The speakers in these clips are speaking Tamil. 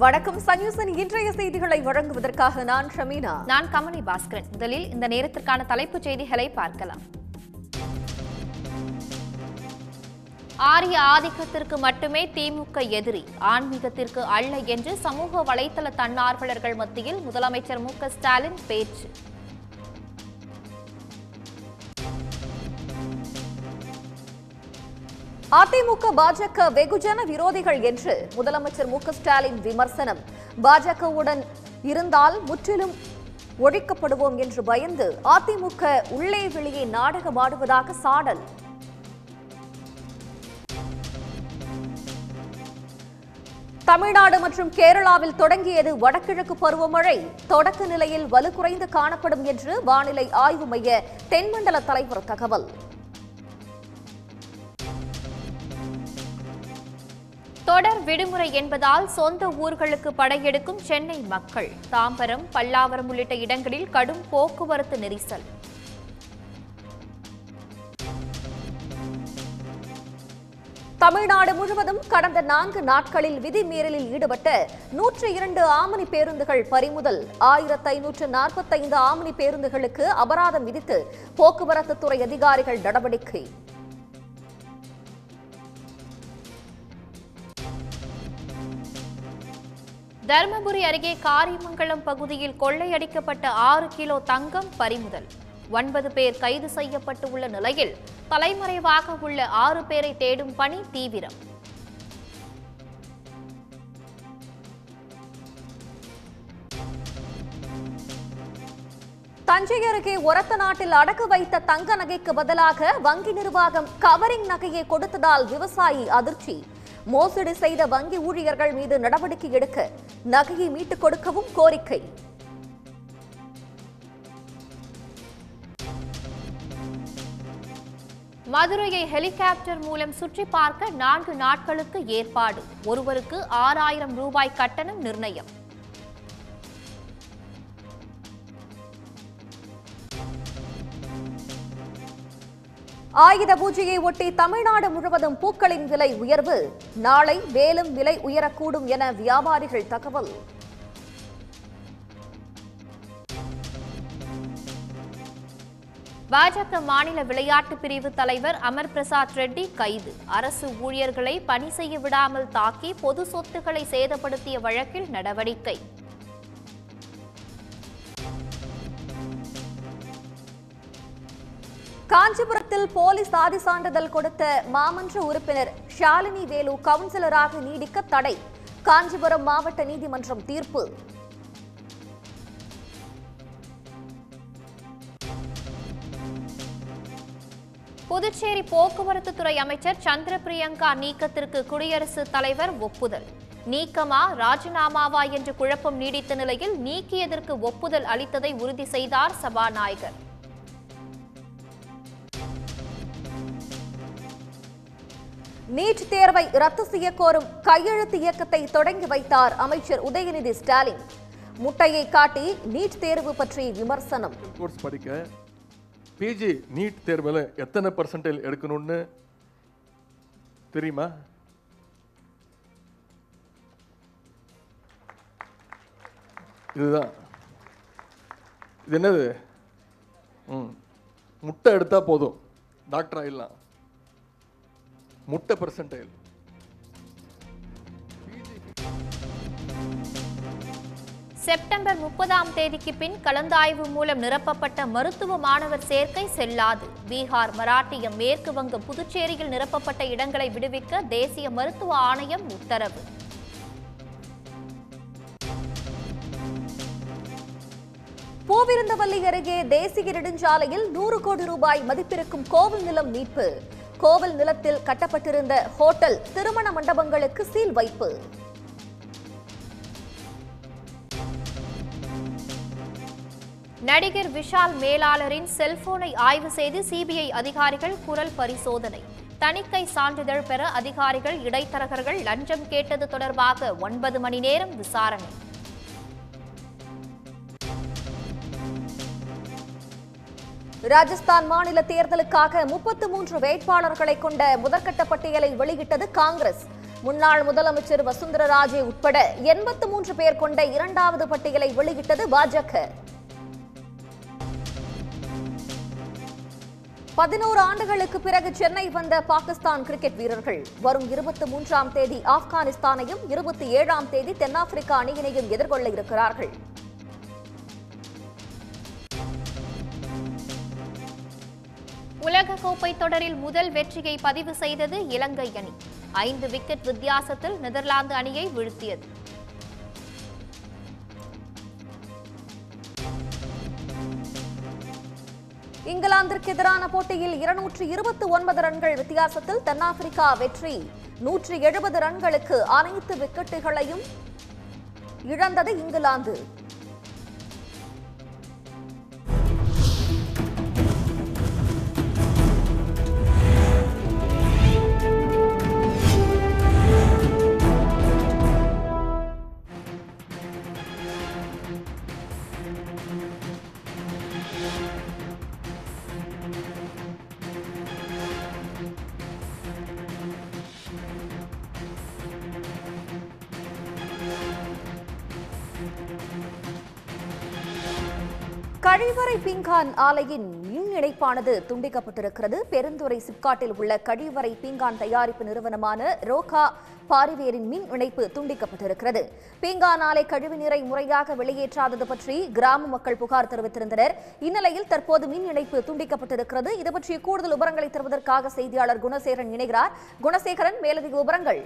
வணக்கம் சன்யூசன் இன்றைய செய்திகளை வழங்குவதற்காக நான் ஷமீனா நான் கமலி பாஸ்கரன் முதலில் இந்த நேரத்திற்கான தலைப்புச் செய்திகளை பார்க்கலாம் ஆரிய ஆதிக்கத்திற்கு மட்டுமே திமுக எதிரி ஆன்மீகத்திற்கு அல்ல என்று சமூக வலைதள தன்னார்வலர்கள் மத்தியில் முதலமைச்சர் மு க ஸ்டாலின் பேச்சு அதிமுக பாஜக வெகுஜன விரோதிகள் என்று முதலமைச்சர் மு க ஸ்டாலின் விமர்சனம் பாஜகவுடன் இருந்தால் முற்றிலும் ஒழிக்கப்படுவோம் என்று பயந்து அதிமுக உள்ளே வெளியே நாடகமாடுவதாக சாடல் தமிழ்நாடு மற்றும் கேரளாவில் தொடங்கியது வடகிழக்கு பருவமழை தொடக்க நிலையில் வலுக்குறைந்து காணப்படும் என்று வானிலை ஆய்வு மைய தென்மண்டல தலைவர் தகவல் தொடர் விடுமுறை என்பதால் சொந்த ஊர்களுக்கு படையெடுக்கும் சென்னை மக்கள் தாம்பரம் பல்லாவரம் உள்ளிட்ட இடங்களில் கடும் போக்குவரத்து நெரிசல் தமிழ்நாடு முழுவதும் கடந்த நான்கு நாட்களில் விதிமீறலில் ஈடுபட்ட நூற்று இரண்டு ஆமணி பேருந்துகள் பறிமுதல் ஆயிரத்து ஐநூற்று நாற்பத்தைந்து ஆமணி பேருந்துகளுக்கு அபராதம் விதித்து போக்குவரத்து துறை அதிகாரிகள் நடவடிக்கை தருமபுரி அருகே காரியமங்கலம் பகுதியில் கொள்ளையடிக்கப்பட்ட ஆறு கிலோ தங்கம் பறிமுதல் ஒன்பது பேர் கைது செய்யப்பட்டு உள்ள நிலையில் தலைமறைவாக உள்ள ஆறு பேரை தேடும் பணி தீவிரம் தஞ்சை அருகே ஒரத்த நாட்டில் அடகு வைத்த தங்க நகைக்கு பதிலாக வங்கி நிர்வாகம் கவரிங் நகையை கொடுத்ததால் விவசாயி அதிர்ச்சி மோசடி செய்த வங்கி ஊழியர்கள் மீது நடவடிக்கை எடுக்க நகையை மீட்டுக் கொடுக்கவும் கோரிக்கை மதுரையை ஹெலிகாப்டர் மூலம் சுற்றி பார்க்க நான்கு நாட்களுக்கு ஏற்பாடு ஒருவருக்கு ஆறாயிரம் ரூபாய் கட்டணம் நிர்ணயம் ஆயுத பூஜையை ஒட்டி தமிழ்நாடு முழுவதும் பூக்களின் விலை உயர்வு நாளை மேலும் விலை உயரக்கூடும் என வியாபாரிகள் தகவல் பாஜக மாநில விளையாட்டு பிரிவு தலைவர் அமர் பிரசாத் ரெட்டி கைது அரசு ஊழியர்களை பணி செய்ய விடாமல் தாக்கி பொது சொத்துக்களை சேதப்படுத்திய வழக்கில் நடவடிக்கை காஞ்சிபுரத்தில் போலீஸ் சாதி சான்றிதழ் கொடுத்த மாமன்ற உறுப்பினர் ஷாலினி வேலு கவுன்சிலராக நீடிக்க தடை காஞ்சிபுரம் மாவட்ட நீதிமன்றம் தீர்ப்பு புதுச்சேரி போக்குவரத்து துறை அமைச்சர் சந்திர பிரியங்கா நீக்கத்திற்கு குடியரசுத் தலைவர் ஒப்புதல் நீக்கமா ராஜினாமாவா என்ற குழப்பம் நீடித்த நிலையில் நீக்கியதற்கு ஒப்புதல் அளித்ததை உறுதி செய்தார் சபாநாயகர் நீட் தேர்வை ரத்து செய்ய கோரும் கையெழுத்து இயக்கத்தை தொடங்கி வைத்தார் அமைச்சர் உதயநிதி ஸ்டாலின் முட்டையை காட்டி நீட் தேர்வு பற்றி விமர்சனம் கோர்ஸ் படிக்க பிஜி நீட் தேர்வில் எத்தனை பர்சன்டேஜ் எடுக்கணும்னு தெரியுமா இதுதான் இது என்னது ம் முட்டை எடுத்தால் போதும் டாக்டர் ஆயிடலாம் முட்டை பர்சன்டேஜ் செப்டம்பர் முப்பதாம் தேதிக்கு பின் கலந்தாய்வு மூலம் நிரப்பப்பட்ட மருத்துவ மாணவர் சேர்க்கை செல்லாது பீகார் மராட்டியம் மேற்கு வங்கம் புதுச்சேரியில் நிரப்பப்பட்ட இடங்களை விடுவிக்க தேசிய மருத்துவ ஆணையம் உத்தரவு பூவிருந்தவல்லி அருகே தேசிய நெடுஞ்சாலையில் நூறு கோடி ரூபாய் மதிப்பிருக்கும் கோவில் நிலம் மீட்பு கோவில் நிலத்தில் கட்டப்பட்டிருந்த ஹோட்டல் திருமண மண்டபங்களுக்கு சீல் வைப்பு நடிகர் விஷால் மேலாளரின் செல்போனை ஆய்வு செய்து சிபிஐ அதிகாரிகள் குரல் பரிசோதனை தணிக்கை சான்றிதழ் பெற அதிகாரிகள் இடைத்தரகர்கள் லஞ்சம் கேட்டது தொடர்பாக ஒன்பது மணி நேரம் விசாரணை ராஜஸ்தான் மாநில தேர்தலுக்காக முப்பத்து மூன்று வேட்பாளர்களை கொண்ட முதற்கட்ட பட்டியலை வெளியிட்டது காங்கிரஸ் முன்னாள் முதலமைச்சர் வசுந்தர ராஜே உட்பட எண்பத்து மூன்று பேர் கொண்ட இரண்டாவது பட்டியலை வெளியிட்டது பாஜக பதினோரு ஆண்டுகளுக்கு பிறகு சென்னை வந்த பாகிஸ்தான் கிரிக்கெட் வீரர்கள் வரும் இருபத்தி மூன்றாம் தேதி ஆப்கானிஸ்தானையும் இருபத்தி ஏழாம் தேதி தென்னாப்பிரிக்கா அணியினையும் எதிர்கொள்ள இருக்கிறார்கள் உலகக்கோப்பை தொடரில் முதல் வெற்றியை பதிவு செய்தது இலங்கை அணி ஐந்து விக்கெட் வித்தியாசத்தில் நெதர்லாந்து அணியை வீழ்த்தியது இங்கிலாந்திற்கு எதிரான போட்டியில் இருநூற்று இருபத்தி ஒன்பது ரன்கள் வித்தியாசத்தில் தென்னாப்பிரிக்கா வெற்றி நூற்று எழுபது ரன்களுக்கு அனைத்து விக்கெட்டுகளையும் இழந்தது இங்கிலாந்து கழிவறை பீங்கான் ஆலையின் மின் இணைப்பானது துண்டிக்கப்பட்டிருக்கிறது பெருந்துறை சிப்காட்டில் உள்ள கழிவறை பீங்கான் தயாரிப்பு நிறுவனமான ரோகா பாரிவேரின் மின் இணைப்பு துண்டிக்கப்பட்டிருக்கிறது பீங்கான் ஆலை கழிவுநீரை முறையாக வெளியேற்றாதது பற்றி கிராம மக்கள் புகார் தெரிவித்திருந்தனர் இந்நிலையில் தற்போது மின் இணைப்பு துண்டிக்கப்பட்டிருக்கிறது இது பற்றிய கூடுதல் விவரங்களை தருவதற்காக செய்தியாளர் குணசேகரன் இணைகிறார் குணசேகரன் மேலதிக விவரங்கள்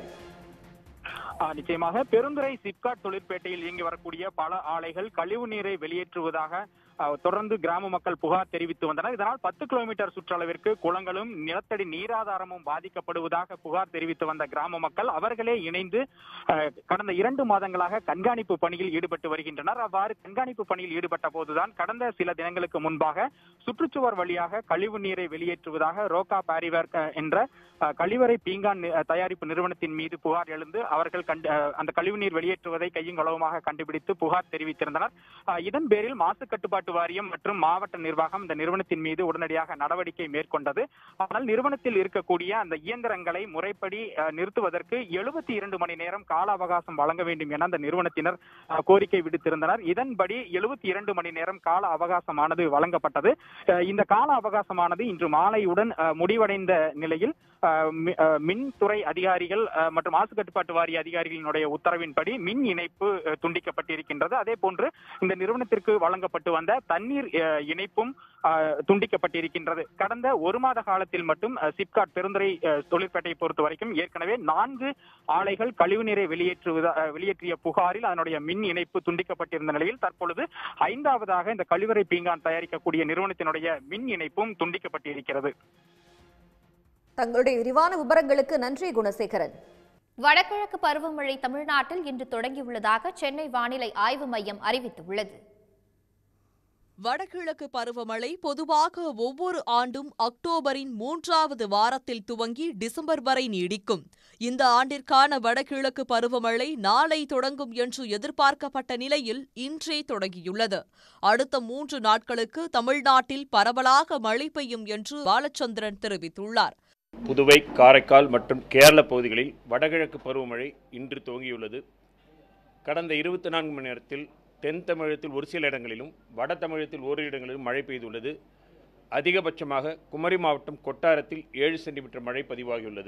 ஆ, நிச்சயமாக பெருந்துறை சிப்காட் தொழிற்பேட்டையில் இயங்கி வரக்கூடிய பல ஆலைகள் கழிவு நீரை வெளியேற்றுவதாக ஆ, தொடர்ந்து கிராம மக்கள் புகார் தெரிவித்து வந்தனர் இதனால் பத்து கிலோமீட்டர் சுற்றளவிற்கு குளங்களும் நிலத்தடி நீராதாரமும் பாதிக்கப்படுவதாக புகார் தெரிவித்து வந்த கிராம மக்கள் அவர்களே இணைந்து ஆ, கடந்த இரண்டு மாதங்களாக கண்காணிப்பு பணியில் ஈடுபட்டு வருகின்றனர் அவ்வாறு கண்காணிப்பு பணியில் ஈடுபட்ட போதுதான் கடந்த சில தினங்களுக்கு முன்பாக சுற்றுச்சுவர் வழியாக கழிவு நீரை வெளியேற்றுவதாக ரோகா பாரிவர் அ, என்ற அ, கழிவறை பீங்கான் நி- தயாரிப்பு நிறுவனத்தின் மீது புகார் எழுந்து அவர்கள் கண்டு அ, அந்த கழிவுநீர் வெளியேற்றுவதை கையும் களவுமாக கண்டுபிடித்து புகார் தெரிவித்திருந்தனர் அ, இதன் பேரில் மாசு கட்டுப்பாட்டு வாரியம் மற்றும் மாவட்ட நிர்வாகம் இந்த நிறுவனத்தின் மீது உடனடியாக நடவடிக்கை மேற்கொண்டது ஆனால் நிறுவனத்தில் இருக்கக்கூடிய அந்த இயந்திரங்களை முறைப்படி அ, நிறுத்துவதற்கு எழுபத்தி இரண்டு மணி நேரம் கால அவகாசம் வழங்க வேண்டும் என அந்த நிறுவனத்தினர் அ, கோரிக்கை விடுத்திருந்தனர் இதன்படி எழுபத்தி இரண்டு மணி நேரம் கால அவகாசமானது வழங்கப்பட்டது அ, இந்த கால அவகாசமானது இன்று மாலையுடன் அ, முடிவடைந்த நிலையில் அ, மி- அ, மின்துறை அதிகாரிகள் அ, மற்றும் மாசு கட்டுப்பாட்டு வாரிய அதிகாரிகளினுடைய உத்தரவின்படி மின் இணைப்பு அ, துண்டிக்கப்பட்டிருக்கின்றது அதே போன்று இந்த நிறுவனத்திற்கு வழங்கப்பட்டு வந்த தண்ணீர் அ, இணைப்பும் அ, துண்டிக்கப்பட்டிருக்கின்றது கடந்த ஒரு மாத காலத்தில் மட்டும் அ, சிப்காட் பெருந்துறை அ, தொழிற்பேட்டையை பொறுத்த வரைக்கும் ஏற்கனவே நான்கு ஆலைகள் கழிவுநீரை வெளியேற்றுவதா அ, வெளியேற்றிய புகாரில் அதனுடைய மின் இணைப்பு துண்டிக்கப்பட்டிருந்த நிலையில் தற்பொழுது ஐந்தாவதாக இந்த கழிவறை பீங்கான் தயாரிக்கக்கூடிய நிறுவனத்தினுடைய மின் இணைப்பும் துண்டிக்கப்பட்டிருக்கிறது தங்களுடைய விரிவான விவரங்களுக்கு நன்றி குணசேகரன் வடகிழக்கு பருவமழை தமிழ்நாட்டில் இன்று தொடங்கியுள்ளதாக சென்னை வானிலை ஆய்வு மையம் அறிவித்துள்ளது வடகிழக்கு பருவமழை பொதுவாக ஒவ்வொரு ஆண்டும் அக்டோபரின் மூன்றாவது வாரத்தில் துவங்கி டிசம்பர் வரை நீடிக்கும் இந்த ஆண்டிற்கான வடகிழக்கு பருவமழை நாளை தொடங்கும் என்று எதிர்பார்க்கப்பட்ட நிலையில் இன்றே தொடங்கியுள்ளது அடுத்த மூன்று நாட்களுக்கு தமிழ்நாட்டில் பரவலாக மழை பெய்யும் என்று பாலச்சந்திரன் தெரிவித்துள்ளார் புதுவை காரைக்கால் மற்றும் கேரள பகுதிகளில் வடகிழக்கு பருவமழை இன்று துவங்கியுள்ளது கடந்த இருபத்தி நான்கு மணி நேரத்தில் தென் தமிழகத்தில் ஒரு சில இடங்களிலும் வட தமிழகத்தில் ஓரிரு இடங்களிலும் மழை பெய்துள்ளது அதிகபட்சமாக குமரி மாவட்டம் கொட்டாரத்தில் ஏழு சென்டிமீட்டர் மழை பதிவாகியுள்ளது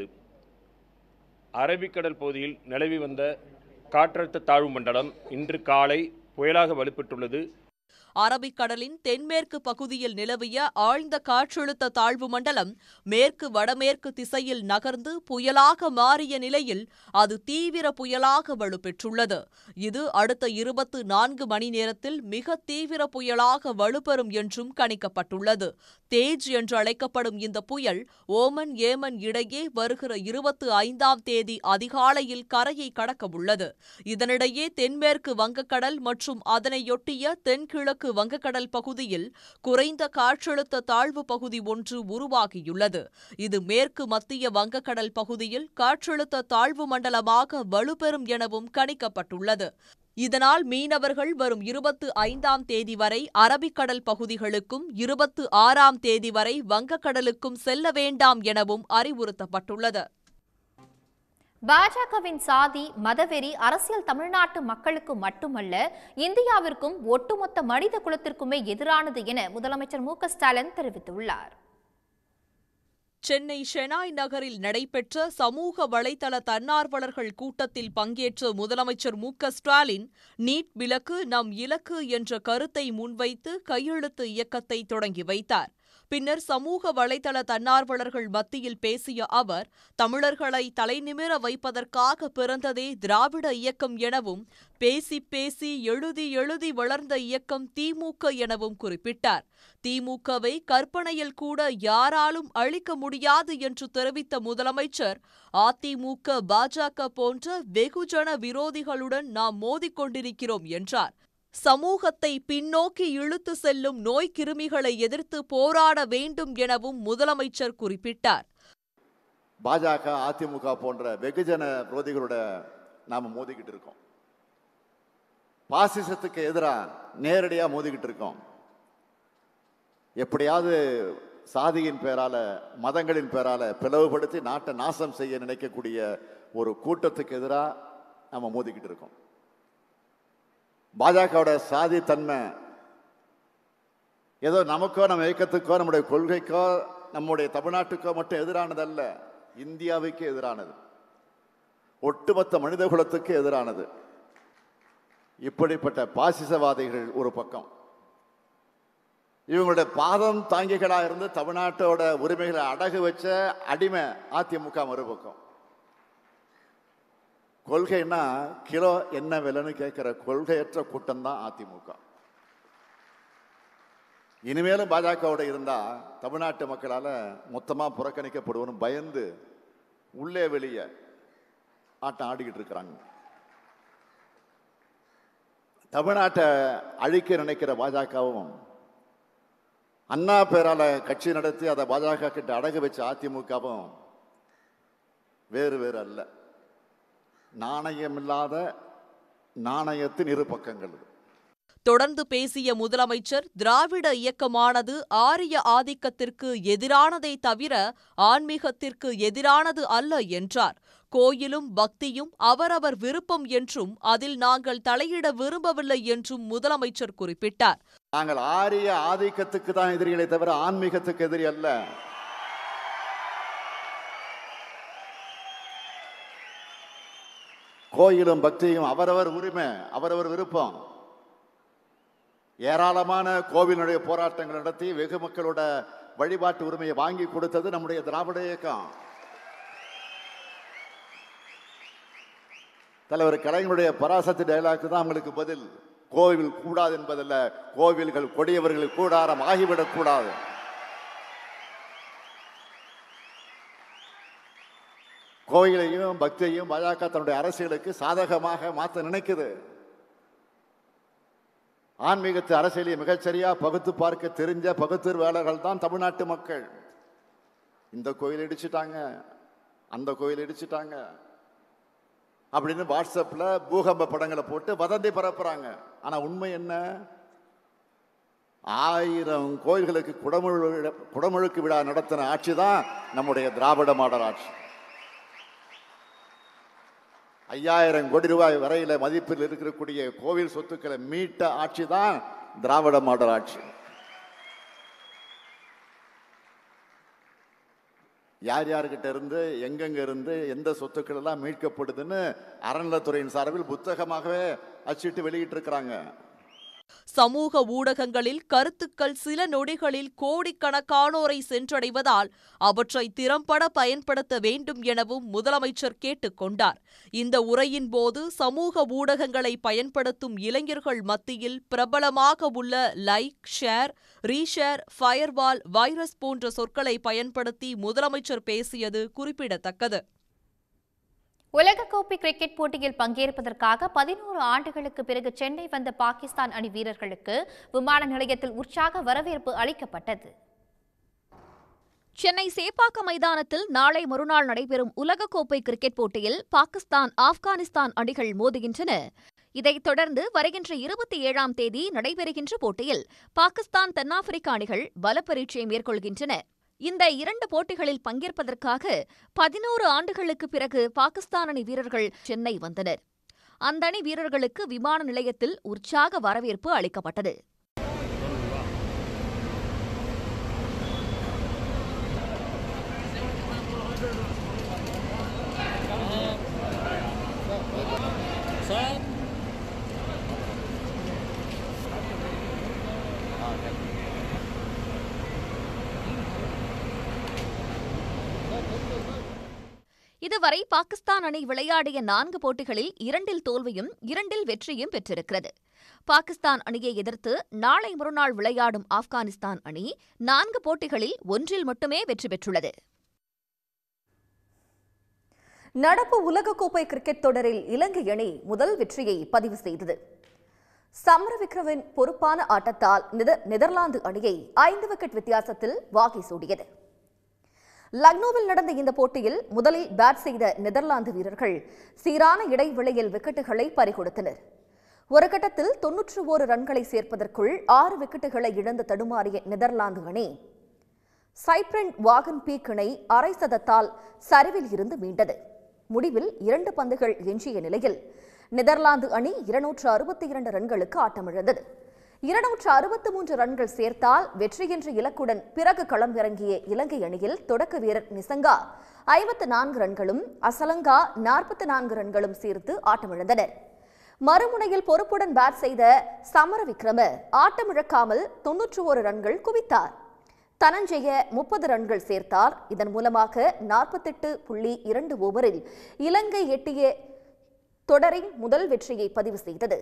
அரபிக்கடல் பகுதியில் நிலவி வந்த காற்றழுத்த தாழ்வு மண்டலம் இன்று காலை புயலாக வலுப்பெற்றுள்ளது அரபிக்கடலின் தென்மேற்கு பகுதியில் நிலவிய ஆழ்ந்த காற்றழுத்த தாழ்வு மண்டலம் மேற்கு வடமேற்கு திசையில் நகர்ந்து புயலாக மாறிய நிலையில் அது தீவிர புயலாக வலுப்பெற்றுள்ளது இது அடுத்த இருபத்து நான்கு மணி நேரத்தில் மிக தீவிர புயலாக வலுப்பெறும் என்றும் கணிக்கப்பட்டுள்ளது தேஜ் என்று அழைக்கப்படும் இந்த புயல் ஓமன் ஏமன் இடையே வருகிற இருபத்து ஐந்தாம் தேதி அதிகாலையில் கரையை கடக்கவுள்ளது இதனிடையே தென்மேற்கு வங்கக்கடல் மற்றும் அதனையொட்டிய தென்கிழக்கு வங்கக்கடல் பகுதியில் குறைந்த காற்றழுத்த தாழ்வு பகுதி ஒன்று உருவாகியுள்ளது இது மேற்கு மத்திய வங்கக்கடல் பகுதியில் காற்றழுத்த தாழ்வு மண்டலமாக வலுப்பெறும் எனவும் கணிக்கப்பட்டுள்ளது இதனால் மீனவர்கள் வரும் இருபத்து ஐந்தாம் தேதி வரை அரபிக்கடல் பகுதிகளுக்கும் இருபத்து ஆறாம் தேதி வரை வங்கக்கடலுக்கும் செல்ல வேண்டாம் எனவும் அறிவுறுத்தப்பட்டுள்ளது பாஜகவின் சாதி மதவெறி அரசியல் தமிழ்நாட்டு மக்களுக்கு மட்டுமல்ல இந்தியாவிற்கும் ஒட்டுமொத்த மனித குலத்திற்குமே எதிரானது என முதலமைச்சர் மு க ஸ்டாலின் தெரிவித்துள்ளார் சென்னை ஷெனாய் நகரில் நடைபெற்ற சமூக வலைதள தன்னார்வலர்கள் கூட்டத்தில் பங்கேற்ற முதலமைச்சர் மு க ஸ்டாலின் நீட் விலக்கு நம் இலக்கு என்ற கருத்தை முன்வைத்து கையெழுத்து இயக்கத்தை தொடங்கி வைத்தார் பின்னர் சமூக வலைதள தன்னார்வலர்கள் மத்தியில் பேசிய அவர் தமிழர்களை தலைநிமிர வைப்பதற்காக பிறந்ததே திராவிட இயக்கம் எனவும் பேசி பேசி எழுதி எழுதி வளர்ந்த இயக்கம் திமுக எனவும் குறிப்பிட்டார் திமுகவை கற்பனையில் கூட யாராலும் அழிக்க முடியாது என்று தெரிவித்த முதலமைச்சர் அதிமுக பாஜக போன்ற வெகுஜன விரோதிகளுடன் நாம் மோதிக்கொண்டிருக்கிறோம் என்றார் சமூகத்தை பின்னோக்கி இழுத்து செல்லும் நோய் கிருமிகளை எதிர்த்து போராட வேண்டும் எனவும் முதலமைச்சர் குறிப்பிட்டார் பாஜக அதிமுக போன்ற வெகுஜன விரோதிகளோட நாம மோதிக்கிட்டு இருக்கோம் பாசிசத்துக்கு எதிராக நேரடியாக மோதிக்கிட்டு இருக்கோம் எப்படியாவது சாதியின் பேரால மதங்களின் பேரால பிளவுபடுத்தி நாட்டை நாசம் செய்ய நினைக்கக்கூடிய ஒரு கூட்டத்துக்கு எதிராக நம்ம மோதிக்கிட்டு இருக்கோம் பாஜகவோட சாதி தன்மை ஏதோ நமக்கோ நம்ம இயக்கத்துக்கோ நம்முடைய கொள்கைக்கோ நம்முடைய தமிழ்நாட்டுக்கோ மட்டும் எதிரானதல்ல இந்தியாவுக்கு எதிரானது ஒட்டுமொத்த மனித குலத்துக்கு எதிரானது இப்படிப்பட்ட பாசிசவாதிகள் ஒரு பக்கம் இவங்களுடைய பாதம் தாங்கிகளாக இருந்து தமிழ்நாட்டோட உரிமைகளை அடகு வச்ச அடிமை அதிமுக மறுபக்கம் கொள்கைன்னா கிலோ என்ன விலைன்னு கேட்கிற கொள்கையற்ற கூட்டம் தான் அதிமுக இனிமேலும் பாஜகவோட இருந்தா தமிழ்நாட்டு மக்களால மொத்தமா புறக்கணிக்கப்படுவோம்னு பயந்து உள்ளே வெளியே ஆட்டம் ஆடிக்கிட்டு இருக்கிறாங்க தமிழ்நாட்டை அழிக்க நினைக்கிற பாஜகவும் அண்ணா பேரால கட்சி நடத்தி அதை பாஜக கிட்ட அடகு வச்ச அதிமுகவும் வேறு வேறு அல்ல நாணயமில்லாத நாணயத்தின் இரு பக்கங்கள் இது. தொடர்ந்து பேசிய முதலமைச்சர் திராவிட இயக்கமானது ஆரிய ஆதிக்கத்திற்கு எதிரானதை தவிர ஆன்மீகத்திற்கு எதிரானது அல்ல என்றார் கோயிலும் பக்தியும் அவரவர் விருப்பம் என்றும் அதில் நாங்கள் தலையிட விரும்பவில்லை என்றும் முதலமைச்சர் குறிப்பிட்டார் நாங்கள் ஆரிய ஆதிக்கத்துக்கு தான் எதிரிகளை தவிர ஆன்மீகத்துக்கு எதிரி அல்ல கோயிலும் பக்தியும் அவரவர் உரிமை அவரவர் விருப்பம் ஏராளமான கோவிலுடைய போராட்டங்கள் நடத்தி வெகு மக்களோட வழிபாட்டு உரிமையை வாங்கி கொடுத்தது நம்முடைய திராவிட இயக்கம் தலைவர் கலைஞருடைய பராசக்தி டயலாக் தான் அவங்களுக்கு பதில் கோவில் கூடாது என்பதல்ல கோவில்கள் கொடியவர்கள் கூடாரம் ஆகிவிடக் கூடாது கோயிலையும் பக்தியையும் பாஜக தன்னுடைய அரசியலுக்கு சாதகமாக மாற்ற நினைக்குது ஆன்மீகத்து அரசியலை மிகச்சரியா பகுத்து பார்க்க தெரிஞ்ச பகுத்தறிவாளர்கள் தான் தமிழ்நாட்டு மக்கள் இந்த கோயில் இடிச்சிட்டாங்க அந்த கோயில் இடிச்சிட்டாங்க அப்படின்னு வாட்ஸ்அப்ல பூகம்ப படங்களை போட்டு வதந்தி பரப்புறாங்க ஆனா உண்மை என்ன ஆயிரம் கோயில்களுக்கு குடமுழு குடமுழுக்கு விழா நடத்தின ஆட்சி தான் நம்முடைய திராவிட மாடல் ஆட்சி ஐயாயிரம் கோடி ரூபாய் வரையில மதிப்பில் இருக்கக்கூடிய கோவில் சொத்துக்களை மீட்ட ஆட்சி தான் திராவிட மாடல் ஆட்சி யார் யார்கிட்ட இருந்து எங்கெங்க இருந்து எந்த சொத்துக்கள் எல்லாம் மீட்கப்படுதுன்னு அறநிலைத்துறையின் சார்பில் புத்தகமாகவே அச்சிட்டு வெளியிட்டு இருக்கிறாங்க சமூக ஊடகங்களில் கருத்துக்கள் சில நொடிகளில் கோடிக்கணக்கானோரை சென்றடைவதால் அவற்றை திறம்பட பயன்படுத்த வேண்டும் எனவும் முதலமைச்சர் கேட்டுக்கொண்டார் இந்த உரையின் போது சமூக ஊடகங்களை பயன்படுத்தும் இளைஞர்கள் மத்தியில் பிரபலமாக உள்ள like share reshare firewall virus போன்ற சொற்களை பயன்படுத்தி முதலமைச்சர் பேசியது குறிப்பிடத்தக்கது உலகக்கோப்பை கிரிக்கெட் போட்டியில் பங்கேற்பதற்காக பதினோரு ஆண்டுகளுக்கு பிறகு சென்னை வந்த பாகிஸ்தான் அணி வீரர்களுக்கு விமான நிலையத்தில் உற்சாக வரவேற்பு அளிக்கப்பட்டது சென்னை சேப்பாக்கம் மைதானத்தில் நாளை மறுநாள் நடைபெறும் உலகக்கோப்பை கிரிக்கெட் போட்டியில் பாகிஸ்தான் ஆப்கானிஸ்தான் அணிகள் மோதுகின்றன இதைத் தொடர்ந்து வருகின்ற இருபத்தி ஏழாம் தேதி நடைபெறுகின்ற போட்டியில் பாகிஸ்தான் தென்னாப்பிரிக்க அணிகள் பல பரீட்சை மேற்கொள்கின்றன இந்த இரண்டு போட்டிகளில் பங்கேற்பதற்காக பதினோரு ஆண்டுகளுக்கு பிறகு பாகிஸ்தான் அணி வீரர்கள் சென்னை வந்தனர் அந்த அணி வீரர்களுக்கு விமான நிலையத்தில் உற்சாக வரவேற்பு அளிக்கப்பட்டது இதுவரை பாகிஸ்தான் அணி விளையாடிய நான்கு போட்டிகளில் இரண்டில் தோல்வியும் இரண்டில் வெற்றியும் பெற்றிருக்கிறது பாகிஸ்தான் அணியை எதிர்த்து நாளை மறுநாள் விளையாடும் ஆப்கானிஸ்தான் அணி நான்கு போட்டிகளில் ஒன்றில் மட்டுமே வெற்றி பெற்றுள்ளது நடப்பு உலகக்கோப்பை கிரிக்கெட் தொடரில் இலங்கை அணி முதல் வெற்றியை பதிவு செய்தது சமரவிக்ரவின் பொறுப்பான ஆட்டத்தால் நெத- நெதர்லாந்து அணியை ஐந்து விக்கெட் வித்தியாசத்தில் வாகை சூடியது லக்னோவில் நடந்த இந்த போட்டியில் முதலில் பேட் செய்த நெதர்லாந்து வீரர்கள் சீரான இடைவெளியில் விக்கெட்டுகளை பறிகொடுத்தனர் ஒரு கட்டத்தில் தொன்னூற்று ஓரு ரன்களை சேர்ப்பதற்குள் ஆறு விக்கெட்டுகளை இழந்து தடுமாறிய நெதர்லாந்து அணி சைப்ரன் வாகன் பீக் இணை அரை சதத்தால் சரிவில் இருந்து மீண்டது முடிவில் இரண்டு பந்துகள் எஞ்சிய நிலையில் நெதர்லாந்து அணி இருநூற்று அறுபத்தி இரண்டு ரன்களுக்கு ஆட்டமிழந்தது இருநூற்று அறுபத்து மூன்று ரன்கள் சேர்த்தால் வெற்றி என்ற இலக்குடன் பிறகு களமிறங்கிய இலங்கை அணியில் தொடக்க வீரர் நிசங்கா ஐம்பத்து நான்கு ரன்களும் அசலங்கா நாற்பத்தி நான்கு ரன்களும் சேர்த்து ஆட்டமிழந்தனர் மறுமுனையில் பொறுப்புடன் பேட் செய்த சமரவிக்ரம ஆட்டமிழக்காமல் தொன்னூற்று ஒரு ரன்கள் குவித்தார் தனஞ்செய முப்பது ரன்கள் சேர்த்தார் இதன் மூலமாக நாற்பத்தெட்டு புள்ளி இரண்டு ஓவரில் இலங்கை எட்டிய தொடரின் முதல் வெற்றியை பதிவு செய்தது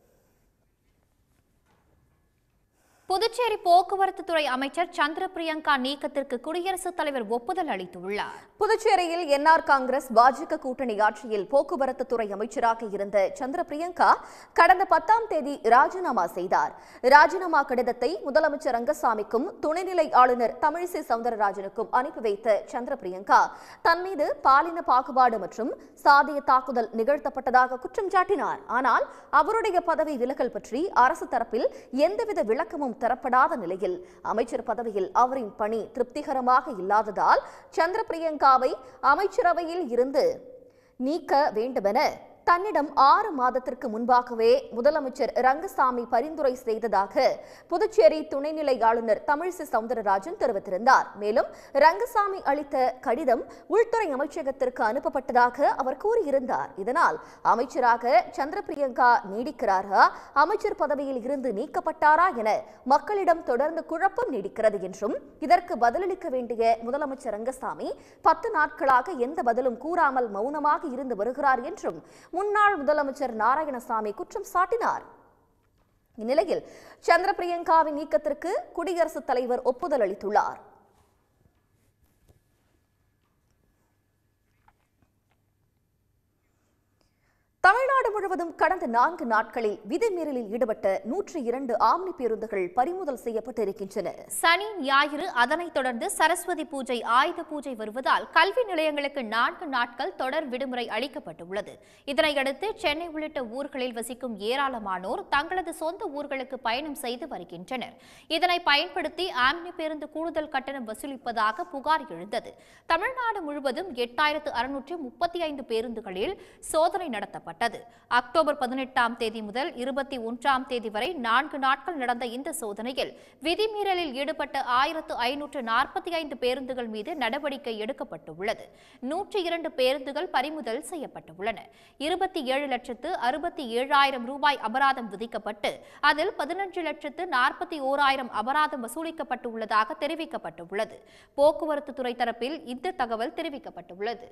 புதுச்சேரி போக்குவரத்து துறை அமைச்சர் சந்திர பிரியங்கா நீக்கத்திற்கு குடியரசுத் தலைவர் ஒப்புதல் அளித்துள்ளார் புதுச்சேரியில் என்ஆர் காங்கிரஸ் பாஜக கூட்டணி ஆட்சியில் போக்குவரத்து துறை அமைச்சராக இருந்த சந்திர பிரியங்கா கடந்த பத்தாம் தேதி ராஜினாமா செய்தார் ராஜினாமா கடிதத்தை முதலமைச்சர் ரங்கசாமிக்கும் துணைநிலை ஆளுநர் தமிழிசை சவுந்தரராஜனுக்கும் அனுப்பி வைத்த சந்திர பிரியங்கா தன் மீது பாலின பாகுபாடு மற்றும் சாதிய தாக்குதல் நிகழ்த்தப்பட்டதாக குற்றம் சாட்டினார் ஆனால் அவருடைய பதவி விலகல் பற்றி அரசு தரப்பில் எந்தவித விளக்கமும் தரப்படாத நிலையில் அமைச்சர் பதவியில் அவரின் பணி திருப்திகரமாக இல்லாததால் சந்திர பிரியங்காவை அமைச்சரவையில் இருந்து நீக்க வேண்டுமென தன்னிடம் ஆறு மாதத்திற்கு முன்பாகவே முதலமைச்சர் ரங்கசாமி பரிந்துரை செய்ததாக புதுச்சேரி துணைநிலை ஆளுநர் தமிழிசை சவுந்தரராஜன் தெரிவித்திருந்தார் மேலும் ரங்கசாமி அளித்த கடிதம் உள்துறை அமைச்சகத்திற்கு அனுப்பப்பட்டதாக அவர் கூறியிருந்தார் இதனால் அமைச்சராக சந்திர பிரியங்கா நீடிக்கிறாரா அமைச்சர் பதவியில் இருந்து நீக்கப்பட்டாரா என மக்களிடம் தொடர்ந்து குழப்பம் நீடிக்கிறது என்றும் இதற்கு பதிலளிக்க வேண்டிய முதலமைச்சர் ரங்கசாமி பத்து நாட்களாக எந்த பதிலும் கூறாமல் மௌனமாக இருந்து வருகிறார் என்றும் முன்னாள் முதலமைச்சர் நாராயணசாமி குற்றம் சாட்டினார் இந்நிலையில் சந்திர பிரியங்காவின் நீக்கத்திற்கு குடியரசுத் தலைவர் ஒப்புதல் அளித்துள்ளார் தமிழ்நாடு முழுவதும் கடந்த நான்கு நாட்களில் விதிமீறலில் ஈடுபட்ட நூற்றி இரண்டு ஆம்னி பேருந்துகள் பறிமுதல் செய்யப்பட்டிருக்கின்றன சனி ஞாயிறு அதனைத் தொடர்ந்து சரஸ்வதி பூஜை ஆயுத பூஜை வருவதால் கல்வி நிலையங்களுக்கு நான்கு நாட்கள் தொடர் விடுமுறை அளிக்கப்பட்டுள்ளது இதனையடுத்து சென்னை உள்ளிட்ட ஊர்களில் வசிக்கும் ஏராளமானோர் தங்களது சொந்த ஊர்களுக்கு பயணம் செய்து வருகின்றனர் இதனை பயன்படுத்தி ஆம்னி பேருந்து கூடுதல் கட்டணம் வசூலிப்பதாக புகார் எழுந்தது தமிழ்நாடு முழுவதும் எட்டாயிரத்து அறுநூற்று முப்பத்தி ஐந்து பேருந்துகளில் சோதனை நடத்தப்பட்டது அக்டோபர் பதினெட்டாம் தேதி முதல் இருபத்தி ஒன்றாம் தேதி வரை நான்கு நாட்கள் நடந்த இந்த சோதனையில் விதிமீறலில் ஈடுபட்ட ஆயிரத்து ஐநூற்று நாற்பத்தி ஐந்து பேருந்துகள் மீது நடவடிக்கை எடுக்கப்பட்டுள்ளது நூற்றி இரண்டு பேருந்துகள் பறிமுதல் செய்யப்பட்டுள்ளன இருபத்தி ஏழு லட்சத்து அறுபத்தி ஏழாயிரம் ரூபாய் அபராதம் விதிக்கப்பட்டு அதில் பதினஞ்சு லட்சத்து நாற்பத்தி ஓராயிரம் அபராதம் வசூலிக்கப்பட்டுள்ளதாக தெரிவிக்கப்பட்டுள்ளது போக்குவரத்து துறை தரப்பில் இந்த தகவல் தெரிவிக்கப்பட்டுள்ளது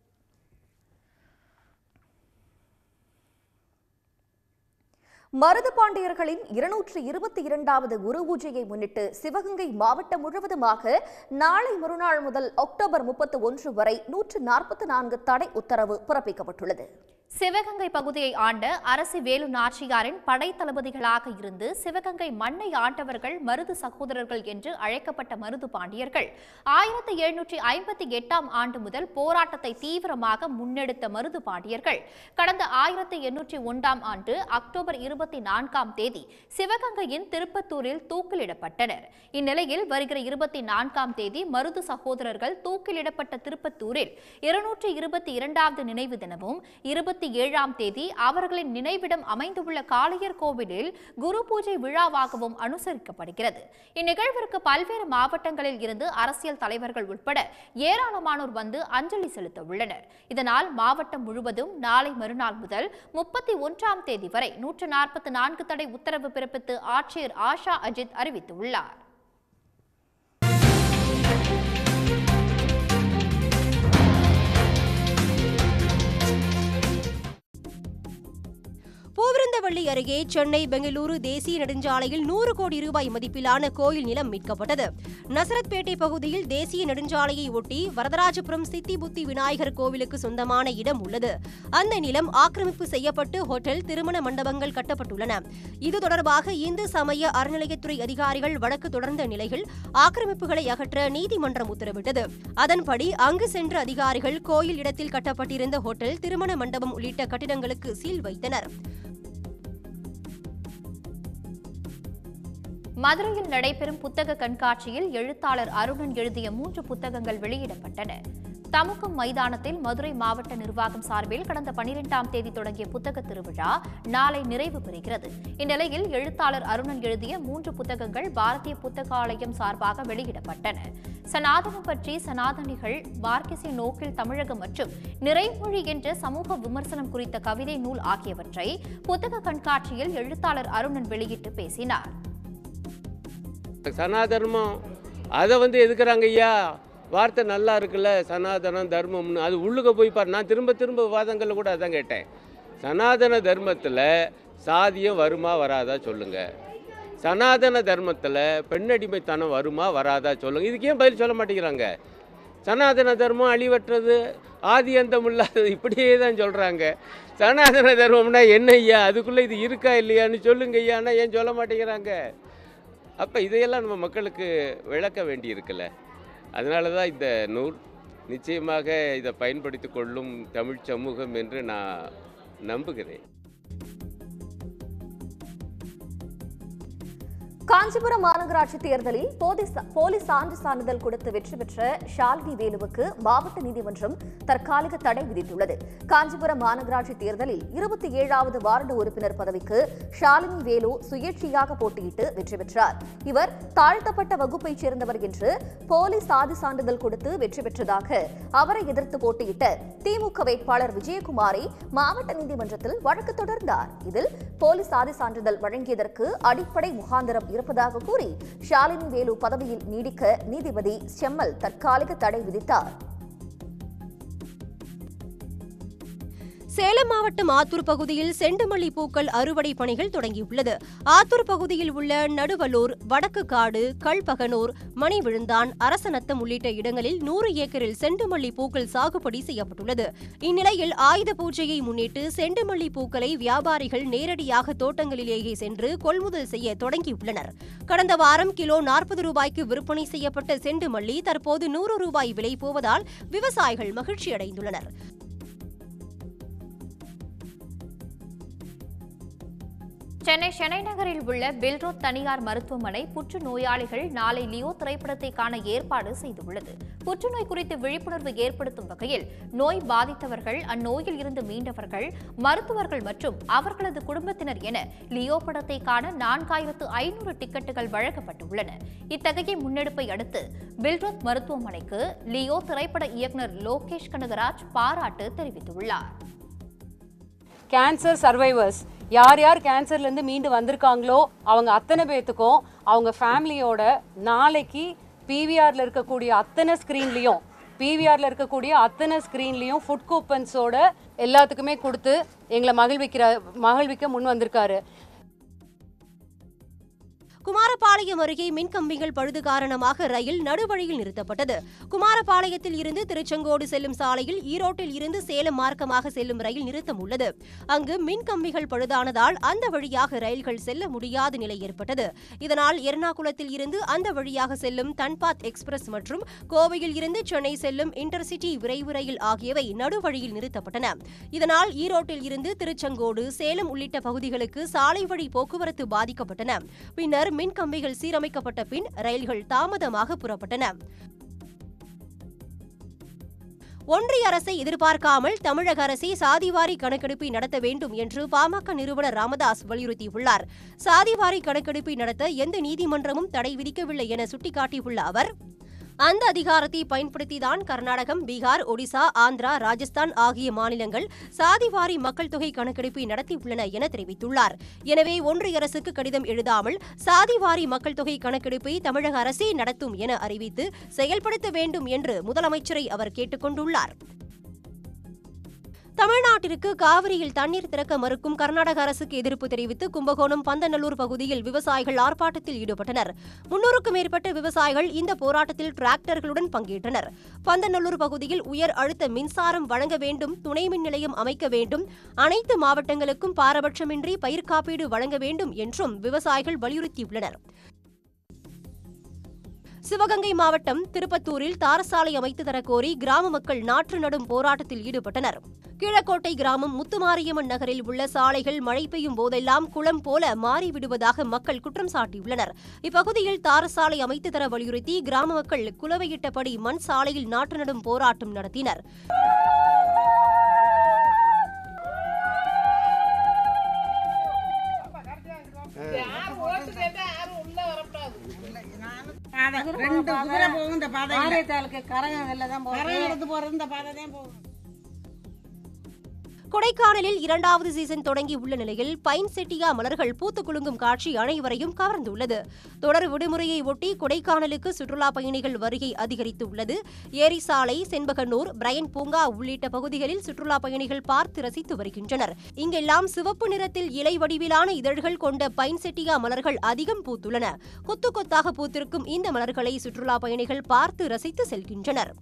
மருது பாண்டியர்களின் இருநூற்று இருபத்தி இரண்டாவது குரு பூஜையை முன்னிட்டு சிவகங்கை மாவட்டம் முழுவதுமாக நாளை மறுநாள் முதல் அக்டோபர் முப்பத்தி ஒன்று வரை நூற்று நாற்பத்தி நான்கு தடை உத்தரவு பிறப்பிக்கப்பட்டுள்ளது சிவகங்கை பகுதியை ஆண்ட அரசி வேலு நாச்சியாரின் படை தளபதிகளாக இருந்து சிவகங்கை மண்ணை ஆண்டவர்கள் மருது சகோதரர்கள் என்று அழைக்கப்பட்ட மருது பாண்டியர்கள் ஆயிரத்தி எழுநூற்றி ஐம்பத்தி எட்டாம் ஆண்டு முதல் போராட்டத்தை தீவிரமாக முன்னெடுத்த மருது பாண்டியர்கள் கடந்த ஆயிரத்தி எண்ணூற்றி ஒன்றாம் ஆண்டு அக்டோபர் இருபத்தி நான்காம் தேதி சிவகங்கையின் திருப்பத்தூரில் தூக்கிலிடப்பட்டனர் இந்நிலையில் வருகிற இருபத்தி நான்காம் தேதி மருது சகோதரர்கள் தூக்கிலிடப்பட்ட திருப்பத்தூரில் இருநூற்றி இருபத்தி இரண்டாவது நினைவு தினமும் இருபத்தி ஏழாம் தேதி அவர்களின் நினைவிடம் அமைந்துள்ள காளையர் கோவிலில் குரு பூஜை விழாவாகவும் அனுசரிக்கப்படுகிறது இந்நிகழ்விற்கு பல்வேறு மாவட்டங்களில் இருந்து அரசியல் தலைவர்கள் உட்பட ஏராளமானோர் வந்து அஞ்சலி செலுத்த உள்ளனர் இதனால் மாவட்டம் முழுவதும் நாளை மறுநாள் முதல் முப்பத்தி ஒன்றாம் தேதி வரை நூற்று நாற்பத்தி நான்கு தடை உத்தரவு பிறப்பித்து ஆட்சியர் ஆஷா அஜித் அறிவித்துள்ளார் பூவிருந்தவள்ளி அருகே சென்னை பெங்களூரு தேசிய நெடுஞ்சாலையில் நூறு கோடி ரூபாய் மதிப்பிலான கோயில் நிலம் மீட்கப்பட்டது நசரத்பேட்டை பகுதியில் தேசிய நெடுஞ்சாலையை ஒட்டி வரதராஜபுரம் சித்தி புத்தி விநாயகர் கோவிலுக்கு சொந்தமான இடம் உள்ளது அந்த நிலம் ஆக்கிரமிப்பு செய்யப்பட்டு ஹோட்டல் திருமண மண்டபங்கள் கட்டப்பட்டுள்ளன இது தொடர்பாக இந்து சமய அறநிலையத்துறை அதிகாரிகள் வழக்கு தொடர்ந்த நிலையில் ஆக்கிரமிப்புகளை அகற்ற நீதிமன்றம் உத்தரவிட்டது அதன்படி அங்கு சென்ற அதிகாரிகள் கோயில் இடத்தில் கட்டப்பட்டிருந்த ஹோட்டல் திருமண மண்டபம் உள்ளிட்ட கட்டிடங்களுக்கு சீல் வைத்தனர் மதுரையில் நடைபெறும் புத்தக கண்காட்சியில் எழுத்தாளர் அருணன் எழுதிய மூன்று புத்தகங்கள் வெளியிடப்பட்டன தமுக்கம் மைதானத்தில் மதுரை மாவட்ட நிர்வாகம் சார்பில் கடந்த பனிரெண்டாம் தேதி தொடங்கிய புத்தக திருவிழா நாளை நிறைவு பெறுகிறது இந்நிலையில் எழுத்தாளர் அருணன் எழுதிய மூன்று புத்தகங்கள் பாரதிய புத்தகாலயம் சார்பாக வெளியிடப்பட்டன சனாதனம் பற்றி சனாதனிகள் மார்க்சிய நோக்கில் தமிழகம் மற்றும் நிறைமொழி என்ற சமூக விமர்சனம் குறித்த கவிதை நூல் ஆகியவற்றை புத்தக கண்காட்சியில் எழுத்தாளர் அருணன் வெளியிட்டு பேசினார் சனாதனமும் அதை வந்து எதுக்குறாங்க ஐயா வார்த்தை நல்லா இருக்குல்ல சனாதனம் தர்மம்னு அது உள்ளுக்க போய் பாரு நான் திரும்ப திரும்ப விவாதங்களில் கூட அதான் கேட்டேன் சனாதன தர்மத்தில் சாதியம் வருமா வராதா சொல்லுங்க சனாதன தர்மத்தில் பெண்ணடிமைத்தனம் வருமா வராதா சொல்லுங்க இதுக்கு ஏன் பதில் சொல்ல மாட்டேங்கிறாங்க சனாதன தர்மம் அழிவற்றது ஆதி அந்தம் இல்லாதது இப்படியே தான் சொல்கிறாங்க சனாதன தர்மம்னா என்ன ஐயா அதுக்குள்ளே இது இருக்கா இல்லையான்னு சொல்லுங்க ஐயான்னா ஏன் சொல்ல மாட்டேங்கிறாங்க அப்போ இதையெல்லாம் நம்ம மக்களுக்கு விளக்க வேண்டியிருக்குல்ல அதனால தான் இந்த நூல் நிச்சயமாக இதை பயன்படுத்தி கொள்ளும் தமிழ் சமூகம் என்று நான் நம்புகிறேன் காஞ்சிபுரம் மாநகராட்சி தேர்தலில் போலீஸ் போலீஸ் சான்று சான்றிதழ் கொடுத்து வெற்றி பெற்ற ஷாலினி வேலுவுக்கு மாவட்ட நீதிமன்றம் தற்காலிக தடை விதித்துள்ளது காஞ்சிபுரம் மாநகராட்சி தேர்தலில் இருபத்தி ஏழாவது வார்டு உறுப்பினர் பதவிக்கு ஷாலினி வேலு சுயேட்சையாக போட்டியிட்டு வெற்றி பெற்றார் இவர் தாழ்த்தப்பட்ட வகுப்பைச் சேர்ந்தவர் என்று போலீஸ் சாதி சான்றிதழ் கொடுத்து வெற்றி பெற்றதாக அவரை எதிர்த்து போட்டியிட்ட திமுக வேட்பாளர் விஜயகுமாரை மாவட்ட நீதிமன்றத்தில் வழக்கு தொடர்ந்தார் இதில் போலீஸ் சாதி சான்றிதழ் வழங்கியதற்கு அடிப்படை முகாந்திரம் இருப்பதாக கூறி ஷாலினி வேலு பதவியில் நீடிக்க நீதிபதி செம்மல் தற்காலிக தடை விதித்தார் சேலம் மாவட்டம் ஆத்தூர் பகுதியில் செண்டுமல்லி பூக்கள் அறுவடை பணிகள் தொடங்கியுள்ளது ஆத்தூர் பகுதியில் உள்ள நடுவலூர் வடக்கு காடு கல்பகனூர் மணிவிழுந்தான் அரசநத்தம் உள்ளிட்ட இடங்களில் நூறு ஏக்கரில் செண்டுமல்லி பூக்கள் சாகுபடி செய்யப்பட்டுள்ளது இந்நிலையில் ஆயுத பூஜையை முன்னிட்டு செண்டுமல்லி பூக்களை வியாபாரிகள் நேரடியாக தோட்டங்களிலேயே சென்று கொள்முதல் செய்ய தொடங்கியுள்ளனர் கடந்த வாரம் கிலோ நாற்பது ரூபாய்க்கு விற்பனை செய்யப்பட்ட செண்டுமல்லி தற்போது நூறு ரூபாய் விலை போவதால் விவசாயிகள் மகிழ்ச்சியடைந்துள்ளனர் சென்னை சென்னை நகரில் உள்ள பில்ரோத் தனியார் மருத்துவமனை புற்று நோயாளிகள் நாளை லியோ திரைப்படத்தை காண ஏற்பாடு செய்துள்ளது புற்றுநோய் குறித்து விழிப்புணர்வு ஏற்படுத்தும் வகையில் நோய் பாதித்தவர்கள் அந்நோயில் இருந்து மீண்டவர்கள் மருத்துவர்கள் மற்றும் அவர்களது குடும்பத்தினர் என லியோ படத்தை காண நான்காயிரத்து ஐநூறு டிக்கெட்டுகள் வழங்கப்பட்டுள்ளன இத்தகைய முன்னெடுப்பை அடுத்து பில்ரோத் மருத்துவமனைக்கு லியோ திரைப்பட இயக்குநர் லோகேஷ் கனகராஜ் பாராட்டு தெரிவித்துள்ளார் கேன்சர் சர்வைவர்ஸ் யார் யார் கேன்சர்லேருந்து மீண்டு வந்திருக்காங்களோ அவங்க அத்தனை பேர்த்துக்கும் அவங்க ஃபேமிலியோட நாளைக்கு பிவிஆரில் இருக்கக்கூடிய அத்தனை ஸ்க்ரீன்லேயும் பிவிஆரில் இருக்கக்கூடிய அத்தனை ஸ்க்ரீன்லேயும் ஃபுட் கூப்பன்ஸோட எல்லாத்துக்குமே கொடுத்து எங்களை மகிழ்விக்கிற மகிழ்விக்க முன் வந்திருக்காரு குமாரபாளையம் அருகே மின்கம்பிகள் பழுது காரணமாக ரயில் நடுவழியில் நிறுத்தப்பட்டது குமாரபாளையத்தில் இருந்து திருச்செங்கோடு செல்லும் சாலையில் ஈரோட்டில் இருந்து சேலம் மார்க்கமாக செல்லும் ரயில் நிறுத்தம் உள்ளது அங்கு மின்கம்பிகள் பழுதானதால் அந்த வழியாக ரயில்கள் செல்ல முடியாத நிலை ஏற்பட்டது இதனால் எர்ணாகுளத்தில் இருந்து அந்த வழியாக செல்லும் தன்பாத் எக்ஸ்பிரஸ் மற்றும் கோவையில் இருந்து சென்னை செல்லும் இன்டர்சிட்டி விரைவு ரயில் ஆகியவை நடுவழியில் நிறுத்தப்பட்டன இதனால் ஈரோட்டில் இருந்து திருச்செங்கோடு சேலம் உள்ளிட்ட பகுதிகளுக்கு சாலை வழி போக்குவரத்து பாதிக்கப்பட்டன பின்னர் மின் கம்பிகள் சீரமைக்கப்பட்ட பின் ரயில்கள் தாமதமாக புறப்பட்டன ஒன்றிய அரசை எதிர்பார்க்காமல் தமிழக அரசே சாதிவாரி கணக்கெடுப்பை நடத்த வேண்டும் என்று பாமக நிறுவனர் ராமதாஸ் வலியுறுத்தியுள்ளார் சாதிவாரி கணக்கெடுப்பை நடத்த எந்த நீதிமன்றமும் தடை விதிக்கவில்லை என சுட்டிக்காட்டியுள்ள அவர் அந்த அதிகாரத்தை பயன்படுத்திதான் கர்நாடகம் பீகார் ஒடிசா ஆந்திரா ராஜஸ்தான் ஆகிய மாநிலங்கள் சாதிவாரி மக்கள் தொகை கணக்கெடுப்பை நடத்தியுள்ளன என தெரிவித்துள்ளார் எனவே ஒன்றிய அரசுக்கு கடிதம் எழுதாமல் சாதிவாரி மக்கள் தொகை கணக்கெடுப்பை தமிழக அரசே நடத்தும் என அறிவித்து செயல்படுத்த வேண்டும் என்று முதலமைச்சரை அவர் கேட்டுக் கொண்டுள்ளார் தமிழ்நாட்டிற்கு காவிரியில் தண்ணீர் திறக்க மறுக்கும் கர்நாடக அரசுக்கு எதிர்ப்பு தெரிவித்து கும்பகோணம் பந்தநல்லூர் பகுதியில் விவசாயிகள் ஆர்ப்பாட்டத்தில் ஈடுபட்டனர் முன்னூறுக்கும் மேற்பட்ட விவசாயிகள் இந்த போராட்டத்தில் டிராக்டர்களுடன் பங்கேற்றனர் பந்தநல்லூர் பகுதியில் உயர் அழுத்த மின்சாரம் வழங்க வேண்டும் துணை மின் நிலையம் அமைக்க வேண்டும் அனைத்து மாவட்டங்களுக்கும் பாரபட்சமின்றி பயிர் காப்பீடு வழங்க வேண்டும் என்றும் விவசாயிகள் வலியுறுத்தியுள்ளனர் சிவகங்கை மாவட்டம் திருப்பத்தூரில் தாரசாலை அமைத்து தரக்கோரி கிராம மக்கள் நாற்று நடும் போராட்டத்தில் ஈடுபட்டனர் கீழக்கோட்டை கிராமம் முத்துமாரியம்மன் நகரில் உள்ள சாலைகள் மழை பெய்யும் போதெல்லாம் குளம் போல மாறிவிடுவதாக மக்கள் குற்றம் சாட்டியுள்ளனர் இப்பகுதியில் தாரசாலை அமைத்து தர வலியுறுத்தி கிராம மக்கள் குலவையிட்டபடி மண் சாலையில் நாற்று நடும் போராட்டம் நடத்தினர் ரெண்டு குதிரை போகும் இந்த பாதை ஆரியத்தாளுக்கு கரகம் வெளில தான் போகும் கரகம் எடுத்து போறது இந்த பாதை தான் போகும் கொடைக்கானலில் இரண்டாவது சீசன் தொடங்கி உள்ள நிலையில் பைன் செட்டியா மலர்கள் பூத்து குலுங்கும் காட்சி அனைவரையும் கவர்ந்துள்ளது தொடர் விடுமுறையை ஒட்டி கொடைக்கானலுக்கு சுற்றுலா பயணிகள் வருகை அதிகரித்துள்ளது ஏரிசாலை செண்பகனூர் பிரையன் பூங்கா உள்ளிட்ட பகுதிகளில் சுற்றுலா பயணிகள் பார்த்து ரசித்து வருகின்றனர் இங்கெல்லாம் சிவப்பு நிறத்தில் இலை வடிவிலான இதழ்கள் கொண்ட பைன் செட்டியா மலர்கள் அதிகம் பூத்துள்ளன கொத்து கொத்தாக பூத்திருக்கும் இந்த மலர்களை சுற்றுலா பயணிகள் பார்த்து ரசித்து செல்கின்றனர்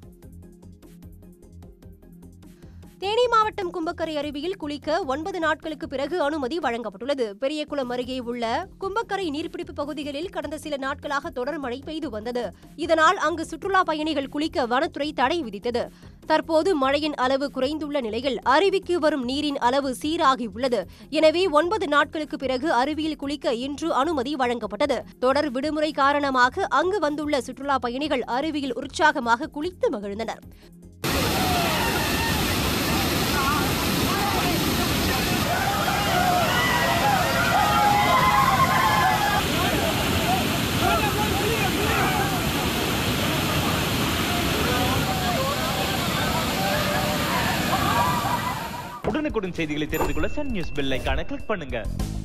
தேனி மாவட்டம் கும்பக்கரை அருவியில் குளிக்க ஒன்பது நாட்களுக்கு பிறகு அனுமதி வழங்கப்பட்டுள்ளது பெரியகுளம் அருகே உள்ள கும்பக்கரை நீர்பிடிப்பு பகுதிகளில் கடந்த சில நாட்களாக தொடர் மழை பெய்து வந்தது இதனால் அங்கு சுற்றுலா பயணிகள் குளிக்க வனத்துறை தடை விதித்தது தற்போது மழையின் அளவு குறைந்துள்ள நிலையில் அருவிக்கு வரும் நீரின் அளவு சீராகியுள்ளது எனவே ஒன்பது நாட்களுக்கு பிறகு அருவியில் குளிக்க இன்று அனுமதி வழங்கப்பட்டது தொடர் விடுமுறை காரணமாக அங்கு வந்துள்ள சுற்றுலா பயணிகள் அருவியில் உற்சாகமாக குளித்து மகிழ்ந்தனர் உடனுக்குடன் செய்திகளை தெரிந்து கொள்ள சன் நியூஸ் பெல் ஐகானை கிளிக் பண்ணுங்க